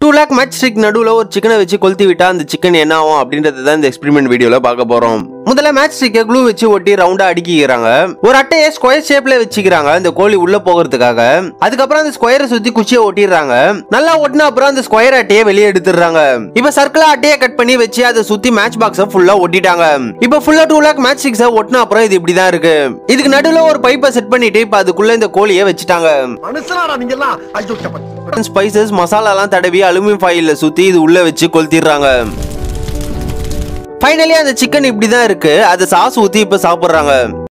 Two lakh match stick நடுவுல ஒரு சிக்கனை வச்சு கொளுத்தி விட்டா அந்த சிக்கன் என்ன ஆகும் அப்படின்றது தான் இந்த எக்ஸ்பெரிமெண்ட் வீடியோல பார்க்க போறோம் முதல்ல மேட்ச் ஸ்டிக்கை க்ளூ வச்சு ஒட்டி ரவுண்டா அடிக்கிறாங்க ஒரு அட்டையை ஸ்கொயர் ஷேப்ல வச்சுக்கிறாங்க இந்த கோழி உள்ள போகிறதுக்காக அதுக்கப்புறம் அந்த ஸ்கொயரை சுத்தி குச்சியை ஒட்டிடுறாங்க நல்லா ஒட்டின அப்புறம் அந்த ஸ்கொயர் அட்டையை வெளியே எடுத்துடுறாங்க இப்ப சர்க்கிளா அட்டையை கட் பண்ணி வச்சு அதை சுத்தி மேட்ச் பாக்ஸை ஃபுல்லா ஒட்டிட்டாங்க இப்ப ஃபுல்லா டூ லேக் மேட்ச் ஸ்டிக்ஸை ஒட்டின அப்புறம் இது இப்படிதான் இருக்கு இதுக்கு நடுவுல ஒரு பைப்பை செட் பண்ணிட்டு இப்ப அதுக்குள்ள இந்த கோழியை வச்சுட்டாங்க மனுஷனாடா நீங்க எல்லாம் ஐயோ சப்பா. ஸ்பைசஸ் மசாலாலாம் தடவி அலுமினியம் ஃபாயில்ல சுத்தி இது உள்ள வச்சு கொளுத்திடுறாங்க ஃபைனலி அந்த சிக்கன் இப்படிதான் இருக்கு அதை சாஸ் ஊத்தி இப்ப சாப்பிடுறாங்க